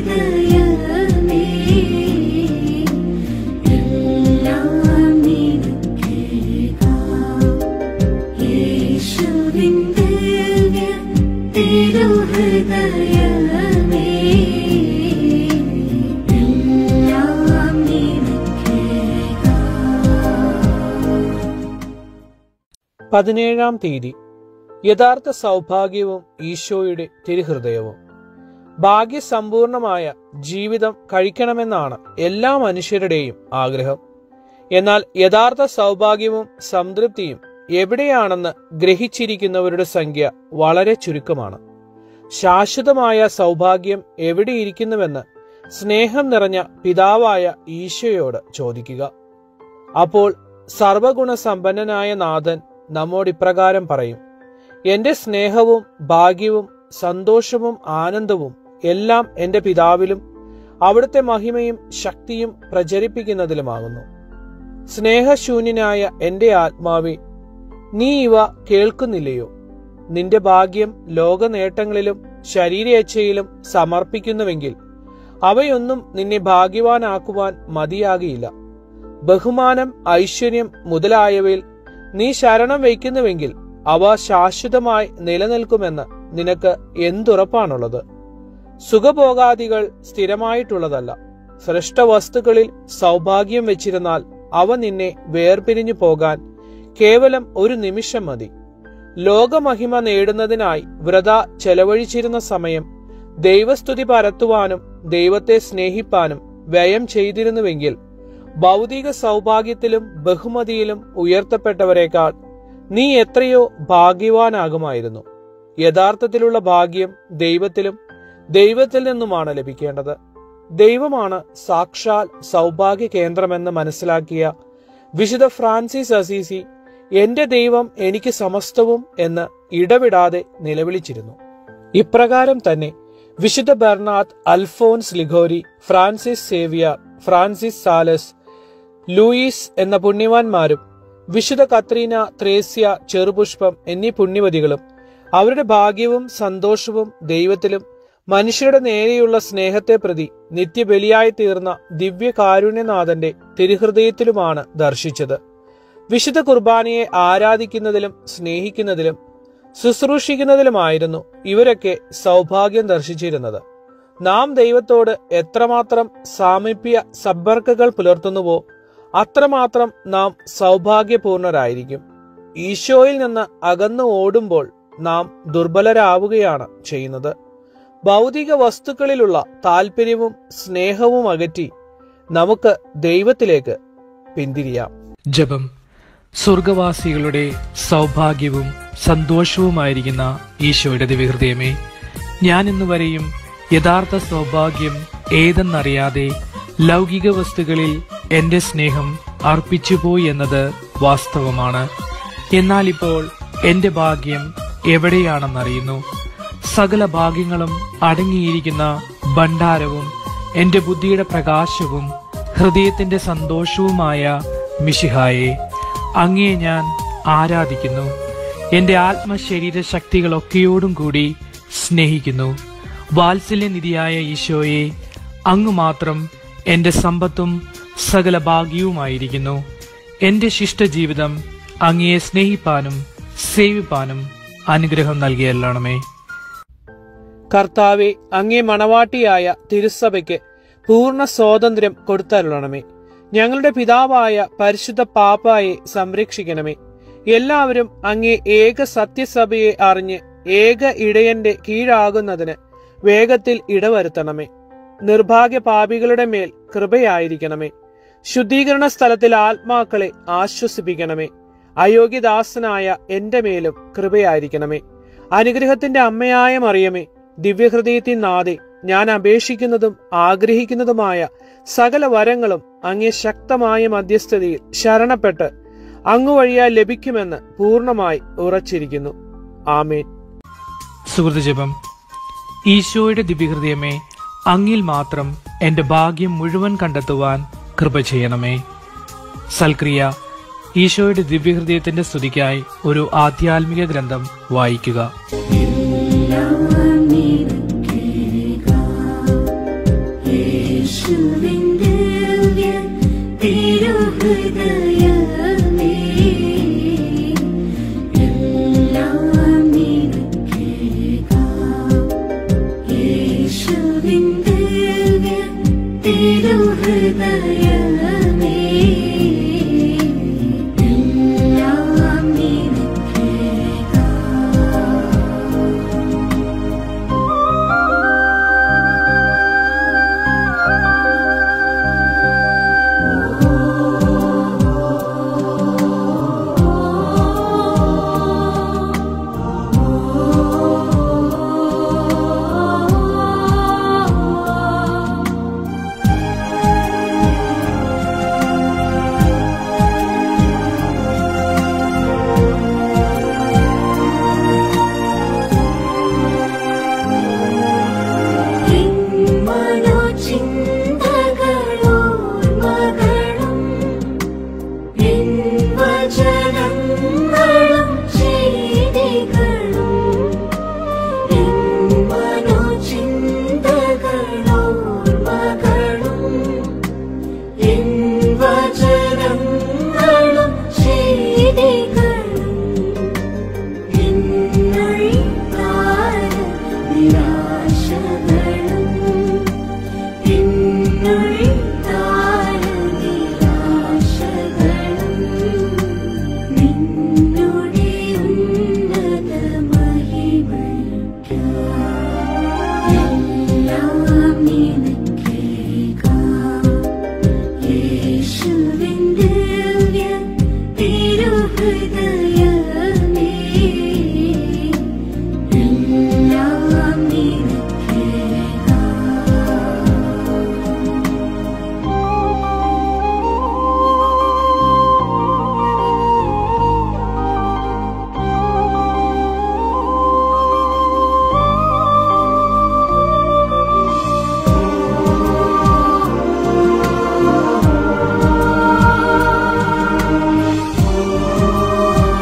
ഹൃദയമേ എല്ലാം നിനക്കേകാം യേശുവിൻ ദിവ്യ തിരുഹൃദയമേ എല്ലാം നിനക്കേകാം പതിനേഴാം തീയതി യഥാർത്ഥ സൗഭാഗ്യവും ഈശോയുടെ തിരുഹൃദയവും ഭാഗ്യസമ്പൂർണമായ ജീവിതം കഴിക്കണമെന്നാണ് എല്ലാ മനുഷ്യരുടെയും ആഗ്രഹം എന്നാൽ യഥാർത്ഥ സൗഭാഗ്യവും സംതൃപ്തിയും എവിടെയാണെന്ന് ഗ്രഹിച്ചിരിക്കുന്നവരുടെ സംഖ്യ വളരെ ചുരുക്കമാണ് ശാശ്വതമായ സൗഭാഗ്യം എവിടെയിരിക്കുന്നുവെന്ന് സ്നേഹം നിറഞ്ഞ പിതാവായ ഈശോയോട് ചോദിക്കുക അപ്പോൾ സർവഗുണസമ്പന്നനായ നാഥൻ നമ്മോട് ഇപ്രകാരം പറയും എന്റെ സ്നേഹവും ഭാഗ്യവും സന്തോഷവും ആനന്ദവും എല്ലാം എന്റെ പിതാവിലും അവിടുത്തെ മഹിമയും ശക്തിയും പ്രചരിപ്പിക്കുന്നതിലുമാകുന്നു സ്നേഹശൂന്യനായ എന്റെ ആത്മാവെ നീ ഇവ കേൾക്കുന്നില്ലയോ നിന്റെ ഭാഗ്യം ലോക നേട്ടങ്ങളിലും ശരീരേച്ഛയിലും സമർപ്പിക്കുന്നുവെങ്കിൽ അവയൊന്നും നിന്നെ ഭാഗ്യവാനാക്കുവാൻ മതിയാകിയില്ല ബഹുമാനം ഐശ്വര്യം മുതലായവയിൽ നീ ശരണം വയ്ക്കുന്നുവെങ്കിൽ അവ ശാശ്വതമായി നിലനിൽക്കുമെന്ന് നിനക്ക് എന്തുറപ്പാണുള്ളത് സുഖഭോഗാദികൾ സ്ഥിരമായിട്ടുള്ളതല്ല സൃഷ്ടവസ്തുക്കളിൽ സൗഭാഗ്യം വെച്ചിരുന്നാൽ അവ നിന്നെ വേർപിരിഞ്ഞു പോകാൻ കേവലം ഒരു നിമിഷം മതി ലോകമഹിമ നേടുന്നതിനായി വ്രത ചെലവഴിച്ചിരുന്ന സമയം ദൈവസ്തുതി പരത്തുവാനും ദൈവത്തെ സ്നേഹിപ്പാനും വ്യയം ചെയ്തിരുന്നുവെങ്കിൽ ഭൗതിക സൗഭാഗ്യത്തിലും ബഹുമതിയിലും ഉയർത്തപ്പെട്ടവരെക്കാൾ നീ എത്രയോ ഭാഗ്യവാനാകുമായിരുന്നു യഥാർത്ഥത്തിലുള്ള ഭാഗ്യം ദൈവത്തിലും ദൈവത്തിൽ നിന്നുമാണ് ലഭിക്കേണ്ടത് ദൈവമാണ് സാക്ഷാൽ സൗഭാഗ്യ കേന്ദ്രമെന്ന് മനസ്സിലാക്കിയ വിശുദ്ധ ഫ്രാൻസിസ് അസീസി എന്റെ ദൈവം എനിക്ക് സമസ്തവും എന്ന് ഇടവിടാതെ നിലവിളിച്ചിരുന്നു ഇപ്രകാരം തന്നെ വിശുദ്ധ Bernard Alphonse Liguori Francis Xavier Francis Sales Louis എന്ന പുണ്യവാന്മാരും വിശുദ്ധ കത്രീന ത്രേസ്യ ചെറുപുഷ്പം എന്നീ പുണ്യവതികളും അവരുടെ ഭാഗ്യവും സന്തോഷവും ദൈവത്തിലും മനുഷ്യരുടെ നേരെയുള്ള സ്നേഹത്തെ പ്രതി നിത്യബലിയായി തീർന്ന ദിവ്യകാരുണ്യനാഥന്റെ തിരുഹൃദയത്തിലുമാണ് ദർശിച്ചത് വിശുദ്ധ കുർബാനയെ ആരാധിക്കുന്നതിലും സ്നേഹിക്കുന്നതിലും ശുശ്രൂഷിക്കുന്നതിലുമായിരുന്നു ഇവരൊക്കെ സൗഭാഗ്യം ദർശിച്ചിരുന്നത് നാം ദൈവത്തോട് എത്രമാത്രം സാമീപ്യ സമ്പർക്കങ്ങൾ പുലർത്തുന്നുവോ അത്രമാത്രം നാം സൗഭാഗ്യപൂർണരായിരിക്കും ഈശോയിൽ നിന്ന് അകന്നു ഓടുമ്പോൾ നാം ദുർബലരാവുകയാണ് ചെയ്യുന്നത് ഭൗതിക വസ്തുക്കളിലുള്ള താല്പര്യവും സ്നേഹവും അകറ്റി നമുക്ക് ദൈവത്തിലേക്ക് പിന്തിരിയാം ജപം സ്വർഗവാസികളുടെ സൗഭാഗ്യവും സന്തോഷവുമായിരിക്കുന്ന ഈശോയുടെ ദിവ്യഹൃദയമേ ഞാൻ ഇന്നുവരെയും യഥാർത്ഥ സൗഭാഗ്യം ഏതെന്നറിയാതെ ലൗകിക വസ്തുക്കളിൽ എന്റെ സ്നേഹം അർപ്പിച്ചുപോയി എന്നത് വാസ്തവമാണ് എന്നാൽ ഇപ്പോൾ എന്റെ ഭാഗ്യം എവിടെയാണെന്നറിയുന്നു സകല ഭാഗ്യങ്ങളും അടങ്ങിയിരിക്കുന്ന ഭണ്ഡാരവും എന്റെ ബുദ്ധിയുടെ പ്രകാശവും ഹൃദയത്തിന്റെ സന്തോഷവുമായ മിഷിഹായെ അങ്ങേ ഞാൻ ആരാധിക്കുന്നു എന്റെ ആത്മശരീര ശക്തികളൊക്കെയോടും കൂടി സ്നേഹിക്കുന്നു വാത്സല്യനിധിയായ ഈശോയെ അങ്ങ് മാത്രം എന്റെ സമ്പത്തും സകല ഭാഗ്യവുമായിരിക്കുന്നു എന്റെ ശിഷ്ടജീവിതം അങ്ങയെ സ്നേഹിപ്പാനും സേവിപ്പാനും അനുഗ്രഹം നൽകിയല്ലാണമേ കർത്താവെ അങ്ങേ മണവാട്ടിയായ തിരുസഭയ്ക്ക് പൂർണ്ണ സ്വാതന്ത്ര്യം കൊടുത്തരുളണമേ ഞങ്ങളുടെ പിതാവായ പരിശുദ്ധ പാപ്പായെ സംരക്ഷിക്കണമേ എല്ലാവരും അങ്ങേ ഏക സത്യസഭയെ അറിഞ്ഞ് ഏക ഇടയന്റെ കീഴാകുന്നതിന് വേഗത്തിൽ ഇടവരുത്തണമേ നിർഭാഗ്യ പാപികളുടെ മേൽ കൃപയായിരിക്കണമേ ശുദ്ധീകരണ സ്ഥലത്തിൽ ആത്മാക്കളെ ആശ്വസിപ്പിക്കണമേ അയോഗ്യദാസനായ എന്റെ മേലും കൃപയായിരിക്കണമേ അനുഗ്രഹത്തിന്റെ അമ്മയായ മറിയമേ ദിവ്യഹൃദയത്തിൻ നാദെ ഞാൻ അപേക്ഷിക്കുന്നതും ആഗ്രഹിക്കുന്നതുമായ സകല വരങ്ങളും അങ്ങേ ശക്തമായ മധ്യസ്ഥതയിൽ ശരണപ്പെട്ട് അങ്ങു വഴിയാൽ ലഭിക്കുമെന്ന് പൂർണ്ണമായി ഉറച്ചിരിക്കുന്നു ആമേൻ സുഹൃത്ത് ജപം ഈശോയുടെ ദിവ്യഹൃദയമേ അങ്ങിൽ മാത്രം എന്റെ ഭാഗ്യം മുഴുവൻ കണ്ടെത്തുവാൻ കൃപ ചെയ്യണമേ സൽക്രിയ ഈശോയുടെ ദിവ്യഹൃദയത്തിന്റെ സ്തുതിക്കായി ഒരു ആധ്യാത്മിക ഗ്രന്ഥം വായിക്കുക എല്ലാം നിനക്കേകാം എല്ലാം നിനക്കേകാം യേശുവിൻ ദിവ്യ തിരുഹൃദയമേ എല്ലാം നിനക്കേകാം മനോചിന്തകളോർമകളും എൻ വചനങ്ങളും ചെയ്തികളും എൻ മനോചിന്തകളോർമകളും എൻ വചനങ്ങളും ചെയ്തികളും എന്നുള്ളിൽ നിരാശകളും എന്നുള്ളിൽ നിരാശകളും നിന്നുടെ ഉന്നത മഹിമയ്ക്കായി എല്ലാം നിനക്കേകാം യേശുവിൻ ദിവ്യ തിരുഹൃദയമേ എല്ലാം നിനക്കേകാം യേശുവേ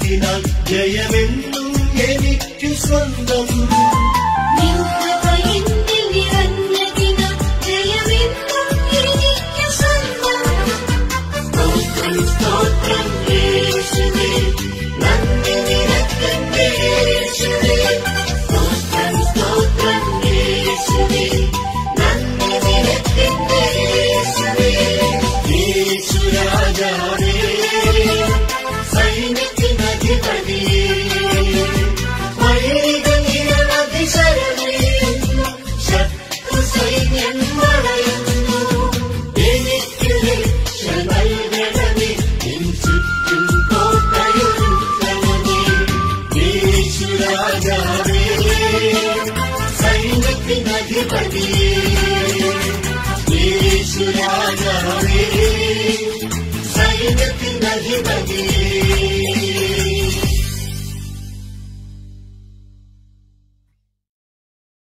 നിന്നതിനാൽ ജയമെന്നും എനിക്ക് സ്വന്തം നിന്നവ എന്നിൽ നിറഞ്ഞതിനാൽ ജയമെന്നും എനിക്ക് സ്വന്തം. സ്തോത്രം സ്തോത്രം യേശുവേ നന്ദി നിനക്കെന്റെ യേശുവേ സ്തോത്രം സ്തോത്രം യേശുവേ നന്ദി നിനക്കെന്റെ യേശുവേ യേശു രാജാവേ സൈന്യത്തിനധിപതിയേ വഴികൾ നിരവധി ശരണേ ശത്രു സൈന്യം വളയുന്നു എനിക്ക് രക്ഷ നൽകണമേ നിൻ ചുറ്റും കോട്ടയൊരുക്കണമേ യേശു രാജാവേ സൈന്യത്തിനധിപതിയേ യേശു രാജാവേ സൈന്യത്തിനധിപതിയേ